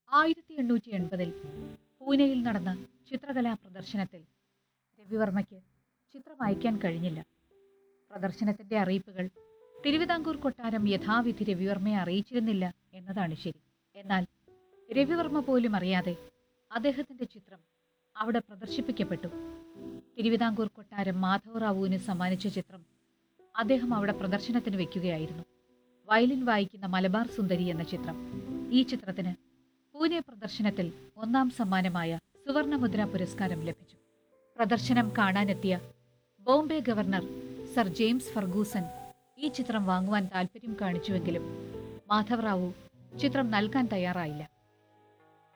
ആയിരത്തി എണ്ണൂറ്റി എൺപതിൽ പൂനെയിൽ നടന്ന ചിത്രകലാ പ്രദർശനത്തിൽ രവിവർമ്മയ്ക്ക് ചിത്രം അയക്കാൻ കഴിഞ്ഞില്ല പ്രദർശനത്തിന്റെ അറിയിപ്പുകൾ തിരുവിതാംകൂർ കൊട്ടാരം യഥാവിധി രവിവർമ്മയെ അറിയിച്ചിരുന്നില്ല എന്നതാണ് ശരി എന്നാൽ രവിവർമ്മ പോലും അറിയാതെ അദ്ദേഹത്തിന്റെ ചിത്രം അവിടെ പ്രദർശിപ്പിക്കപ്പെട്ടു തിരുവിതാംകൂർ കൊട്ടാരം മാധവറാവുവിന് സമ്മാനിച്ച ചിത്രം അദ്ദേഹം അവിടെ പ്രദർശനത്തിന് വെക്കുകയായിരുന്നു വയലിൻ വായിക്കുന്ന മലബാർ സുന്ദരി എന്ന ചിത്രം ഈ ചിത്രത്തിന് പൂനെ പ്രദർശനത്തിൽ ഒന്നാം സമ്മാനമായ സുവർണമുദ്ര പുരസ്കാരം ലഭിച്ചു പ്രദർശനം കാണാനെത്തിയ Bombay governor sir James Fergusson ഈ ചിത്രം വാങ്ങുവാൻ താൽപ്പര്യം കാണിച്ചുവെങ്കിലും മാധവറാവു ചിത്രം നൽകാൻ തയ്യാറായില്ല